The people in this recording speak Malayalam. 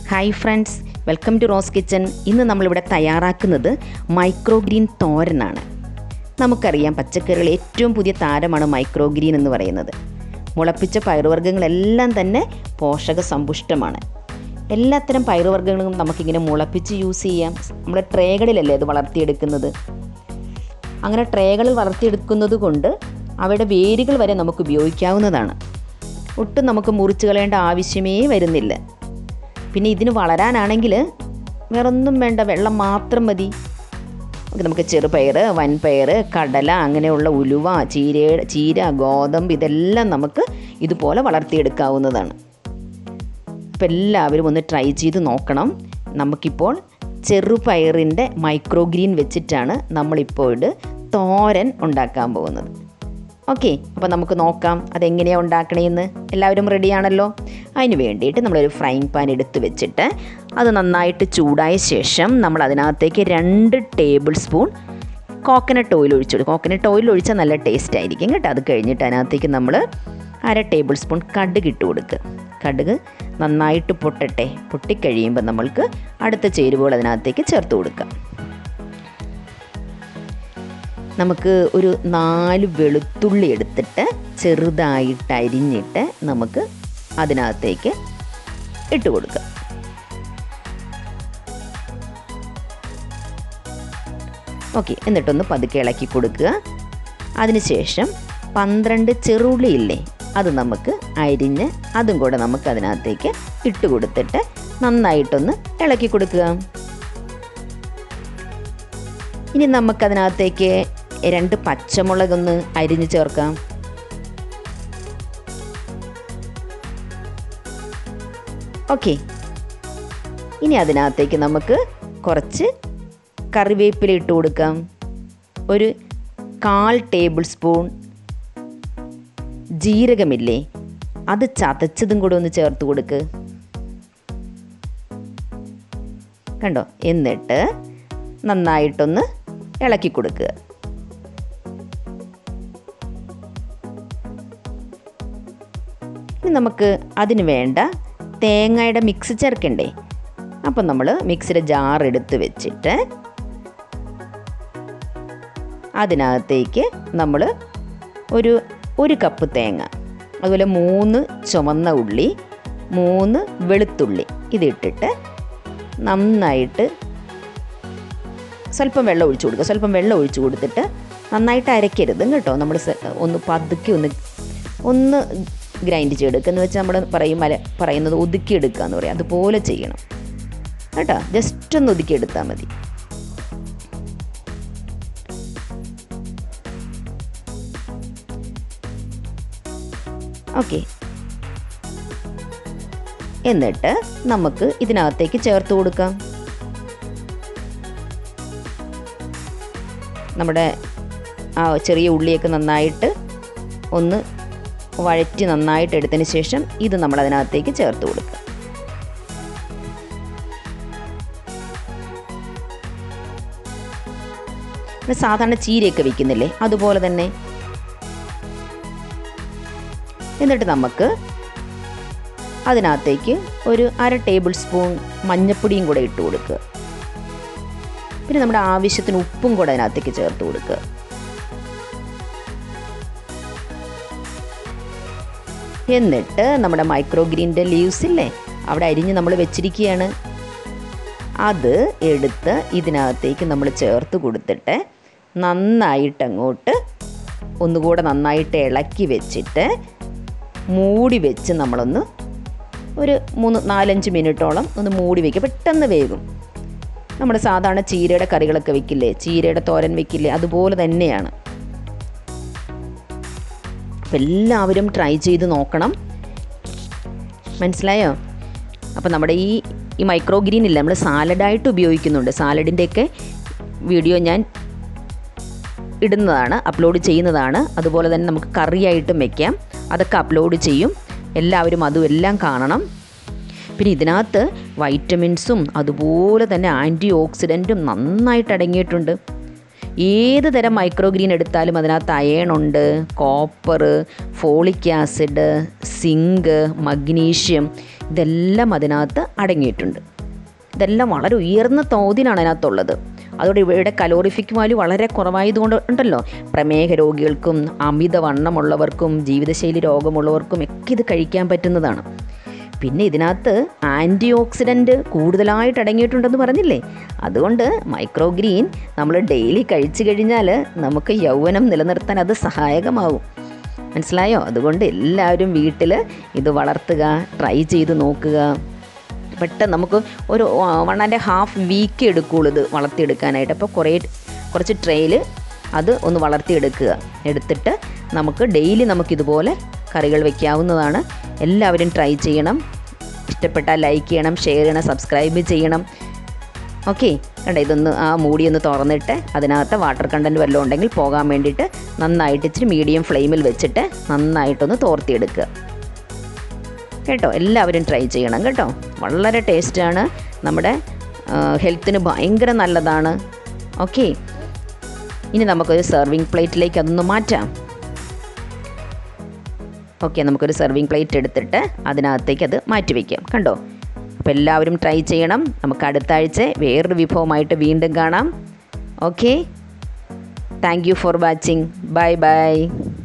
hi friends welcome to Rose Kitchen ഇന്ന് നമ്മളിവിടെ തയ്യാറാക്കുന്നത് മൈക്രോ ഗ്രീൻ തോരനാണ് നമുക്കറിയാം പച്ചക്കറികൾ ഏറ്റവും പുതിയ താരമാണ് മൈക്രോ ഗ്രീൻ എന്ന് പറയുന്നത് മുളപ്പിച്ച പയറുവർഗ്ഗങ്ങളെല്ലാം തന്നെ പോഷക സമ്പുഷ്ടമാണ് എല്ലാത്തരം പയറുവർഗ്ഗങ്ങളും നമുക്കിങ്ങനെ മുളപ്പിച്ച് യൂസ് ചെയ്യാം നമ്മുടെ ട്രേകളിലല്ലേ അത് വളർത്തിയെടുക്കുന്നത് അങ്ങനെ ട്രേകളിൽ വളർത്തിയെടുക്കുന്നത് കൊണ്ട് അവയുടെ വേരുകൾ വരെ നമുക്ക് ഉപയോഗിക്കാവുന്നതാണ് ഒട്ടും നമുക്ക് മുറിച്ച് കളയേണ്ട ആവശ്യമേ വരുന്നില്ല പിന്നെ ഇതിന് വളരാനാണെങ്കിൽ വേറൊന്നും വേണ്ട വെള്ളം മാത്രം മതി നമുക്ക് ചെറുപയർ വൻപയർ കടല അങ്ങനെയുള്ള ഉലുവ ചീര ചീര ഗോതമ്പ് ഇതെല്ലാം നമുക്ക് ഇതുപോലെ വളർത്തിയെടുക്കാവുന്നതാണ് അപ്പോൾ എല്ലാവരും ഒന്ന് ട്രൈ ചെയ്ത് നോക്കണം നമുക്കിപ്പോൾ ചെറുപയറിൻ്റെ മൈക്രോ ഗ്രീൻ വെച്ചിട്ടാണ് നമ്മളിപ്പോൾ ഇത് തോരൻ ഉണ്ടാക്കാൻ പോകുന്നത് ഓക്കെ അപ്പോൾ നമുക്ക് നോക്കാം അതെങ്ങനെയാണ് ഉണ്ടാക്കണേന്ന് എല്ലാവരും റെഡിയാണല്ലോ അതിന് വേണ്ടിയിട്ട് നമ്മളൊരു ഫ്രൈങ് പാൻ എടുത്ത് വെച്ചിട്ട് അത് നന്നായിട്ട് ചൂടായ ശേഷം നമ്മൾ അതിനകത്തേക്ക് രണ്ട് ടേബിൾ സ്പൂൺ കോക്കനട്ട് ഓയിൽ ഒഴിച്ചു കൊടുക്കും കോക്കനട്ട് ഓയിൽ ഒഴിച്ചാൽ നല്ല ടേസ്റ്റ് ആയിരിക്കും കേട്ടോ അത് കഴിഞ്ഞിട്ട് അതിനകത്തേക്ക് നമ്മൾ അര ടേബിൾ സ്പൂൺ കടുക് ഇട്ട് കൊടുക്കുക കടുക് നന്നായിട്ട് പൊട്ടട്ടെ പൊട്ടിക്കഴിയുമ്പോൾ നമ്മൾക്ക് അടുത്ത ചേരുവകൾ അതിനകത്തേക്ക് ചേർത്ത് കൊടുക്കാം നമുക്ക് ഒരു നാല് വെളുത്തുള്ളി എടുത്തിട്ട് ചെറുതായിട്ട് അരിഞ്ഞിട്ട് നമുക്ക് അതിനകത്തേക്ക് ഇട്ട് കൊടുക്കുക ഓക്കെ എന്നിട്ടൊന്ന് പതുക്കെ ഇളക്കി കൊടുക്കുക അതിനുശേഷം പന്ത്രണ്ട് ചെറുള്ളി ഇല്ലേ അത് നമുക്ക് അരിഞ്ഞ് അതും കൂടെ നമുക്ക് അതിനകത്തേക്ക് ഇട്ട് കൊടുത്തിട്ട് നന്നായിട്ടൊന്ന് ഇളക്കി കൊടുക്കുക ഇനി നമുക്കതിനകത്തേക്ക് രണ്ട് പച്ചമുളകൊന്ന് അരിഞ്ഞ് ചേർക്കാം ഓക്കെ ഇനി അതിനകത്തേക്ക് നമുക്ക് കുറച്ച് കറിവേപ്പില ഇട്ട് കൊടുക്കാം ഒരു കാൽ ടേബിൾ സ്പൂൺ ജീരകമില്ലേ അത് ചതച്ചതും കൂടെ ഒന്ന് ചേർത്ത് കൊടുക്ക് കണ്ടോ എന്നിട്ട് നന്നായിട്ടൊന്ന് ഇളക്കി കൊടുക്കുക ഇനി നമുക്ക് അതിന് വേണ്ട തേങ്ങയുടെ മിക്സ് ചേർക്കണ്ടേ അപ്പം നമ്മൾ മിക്സിയുടെ ജാർ എടുത്ത് വെച്ചിട്ട് അതിനകത്തേക്ക് നമ്മൾ ഒരു ഒരു കപ്പ് തേങ്ങ അതുപോലെ മൂന്ന് ചുവന്ന ഉള്ളി മൂന്ന് വെളുത്തുള്ളി ഇതിട്ടിട്ട് നന്നായിട്ട് സ്വല്പം വെള്ളം ഒഴിച്ചു കൊടുക്കുക സ്വല്പം വെള്ളം ഒഴിച്ചു കൊടുത്തിട്ട് നന്നായിട്ട് അരയ്ക്കരുത് കേട്ടോ നമ്മൾ ഒന്ന് പതുക്കി ഒന്ന് ഒന്ന് ഗ്രൈൻഡ് ചെയ്തെടുക്കുക എന്ന് വെച്ചാൽ നമ്മൾ പറയും മല പറയുന്നത് ഒതുക്കിയെടുക്കുക എന്ന് പറയും അതുപോലെ ചെയ്യണം കേട്ടോ ജസ്റ്റ് ഒന്ന് ഒതുക്കിയെടുത്താൽ മതി ഓക്കെ എന്നിട്ട് നമുക്ക് ഇതിനകത്തേക്ക് ചേർത്ത് കൊടുക്കാം നമ്മുടെ ആ ചെറിയ ഉള്ളിയൊക്കെ നന്നായിട്ട് ഒന്ന് വഴറ്റി നന്നായിട്ട് എടുത്തതിന് ശേഷം ഇത് നമ്മൾ അതിനകത്തേക്ക് ചേർത്ത് കൊടുക്കുക സാധാരണ ചീരയൊക്കെ വിൽക്കുന്നില്ലേ അതുപോലെ തന്നെ എന്നിട്ട് നമുക്ക് അതിനകത്തേക്ക് ഒരു അര ടേബിൾ സ്പൂൺ മഞ്ഞൾപ്പൊടിയും കൂടെ ഇട്ട് കൊടുക്കുക പിന്നെ നമ്മുടെ ആവശ്യത്തിന് ഉപ്പും കൂടെ അതിനകത്തേക്ക് ചേർത്ത് കൊടുക്കുക എന്നിട്ട് നമ്മുടെ മൈക്രോ ഗ്രീൻ്റെ ലീവ്സ് ഇല്ലേ അവിടെ അരിഞ്ഞ് നമ്മൾ വെച്ചിരിക്കുകയാണ് അത് എടുത്ത് ഇതിനകത്തേക്ക് നമ്മൾ ചേർത്ത് കൊടുത്തിട്ട് നന്നായിട്ട് അങ്ങോട്ട് ഒന്നുകൂടെ നന്നായിട്ട് ഇളക്കി വെച്ചിട്ട് മൂടി വെച്ച് നമ്മളൊന്ന് ഒരു മൂന്ന് നാലഞ്ച് മിനിറ്റോളം ഒന്ന് മൂടി വയ്ക്കുക പെട്ടെന്ന് വേകും നമ്മുടെ സാധാരണ ചീരയുടെ കറികളൊക്കെ വെക്കില്ലേ ചീരയുടെ തോരൻ വെക്കില്ലേ അതുപോലെ തന്നെയാണ് അപ്പം എല്ലാവരും ട്രൈ ചെയ്ത് നോക്കണം മനസ്സിലായോ അപ്പം നമ്മുടെ ഈ ഈ മൈക്രോ ഗ്രീൻ ഇല്ല നമ്മൾ സാലഡായിട്ട് ഉപയോഗിക്കുന്നുണ്ട് സാലഡിൻ്റെയൊക്കെ വീഡിയോ ഞാൻ ഇടുന്നതാണ് അപ്ലോഡ് ചെയ്യുന്നതാണ് അതുപോലെ തന്നെ നമുക്ക് കറിയായിട്ടും വെക്കാം അതൊക്കെ അപ്ലോഡ് ചെയ്യും എല്ലാവരും അതും എല്ലാം കാണണം പിന്നെ ഇതിനകത്ത് വൈറ്റമിൻസും അതുപോലെ തന്നെ ആൻറ്റി ഓക്സിഡൻറ്റും നന്നായിട്ട് അടങ്ങിയിട്ടുണ്ട് ഏത് തരം മൈക്രോ ഗ്രീൻ എടുത്താലും അതിനകത്ത് അയൺ ഉണ്ട് copper folic acid zinc magnesium ഇതെല്ലാം അതിനകത്ത് അടങ്ങിയിട്ടുണ്ട് ഇതെല്ലാം വളരെ ഉയർന്ന തോതിലാണ് അതിനകത്തുള്ളത് അതോടെ ഇവയുടെ കലോറിഫിക് വാല്യൂ വളരെ കുറവായതുകൊണ്ട് ഉണ്ടല്ലോ പ്രമേഹ രോഗികൾക്കും അമിതവണ്ണമുള്ളവർക്കും ജീവിതശൈലി രോഗമുള്ളവർക്കും ഒക്കെ ഇത് കഴിക്കാൻ പറ്റുന്നതാണ് പിന്നെ ഇതിനകത്ത് ആൻറ്റി ഓക്സിഡൻറ്റ് കൂടുതലായിട്ട് അടങ്ങിയിട്ടുണ്ടെന്ന് പറഞ്ഞില്ലേ അതുകൊണ്ട് മൈക്രോഗ്രീൻ നമ്മൾ ഡെയിലി കഴിച്ചു കഴിഞ്ഞാൽ നമുക്ക് യൗവനം നിലനിർത്താൻ അത് സഹായകമാവും മനസ്സിലായോ അതുകൊണ്ട് എല്ലാവരും വീട്ടിൽ ഇത് വളർത്തുക ട്രൈ ചെയ്ത് നോക്കുക പെട്ടെന്ന് നമുക്ക് ഒരു വൺ ആൻഡ് ഹാഫ് വീക്ക് എടുക്കുകയുള്ളൂ ഇത് വളർത്തിയെടുക്കാനായിട്ട് അപ്പോൾ കുറേ കുറച്ച് ട്രെയിൽ അത് ഒന്ന് വളർത്തിയെടുക്കുക എടുത്തിട്ട് നമുക്ക് ഡെയിലി നമുക്കിതുപോലെ കറികൾ വയ്ക്കാവുന്നതാണ് എല്ലാവരും ട്രൈ ചെയ്യണം ഇഷ്ടപ്പെട്ടാൽ ലൈക്ക് ചെയ്യണം ഷെയർ ചെയ്യണം സബ്സ്ക്രൈബ് ചെയ്യണം ഓക്കെ കണ്ട ഇതൊന്ന് ആ മൂടി ഒന്ന് തുറന്നിട്ട് അതിനകത്ത് വാട്ടർ കണ്ടൻറ്റ് വല്ലതും ഉണ്ടെങ്കിൽ പോകാൻ വേണ്ടിയിട്ട് നന്നായിട്ട് ഇച്ചിരി മീഡിയം ഫ്ലെയിമിൽ വെച്ചിട്ട് നന്നായിട്ടൊന്ന് തോർത്തിയെടുക്കുക കേട്ടോ എല്ലാവരും ട്രൈ ചെയ്യണം കേട്ടോ വളരെ ടേസ്റ്റാണ് നമ്മുടെ ഹെൽത്തിന് ഭയങ്കര നല്ലതാണ് ഓക്കെ ഇനി നമുക്കൊരു സെർവിങ് പ്ലേറ്റിലേക്ക് അതൊന്ന് മാറ്റാം ഓക്കെ നമുക്കൊരു സെർവിങ് പ്ലേറ്റ് എടുത്തിട്ട് അതിനകത്തേക്ക് അത് മാറ്റി വയ്ക്കാം കണ്ടോ അപ്പോൾ എല്ലാവരും ട്രൈ ചെയ്യണം നമുക്ക് അടുത്ത ആഴ്ച വേറൊരു വിഭവമായിട്ട് വീണ്ടും കാണാം okay thank you for watching bye by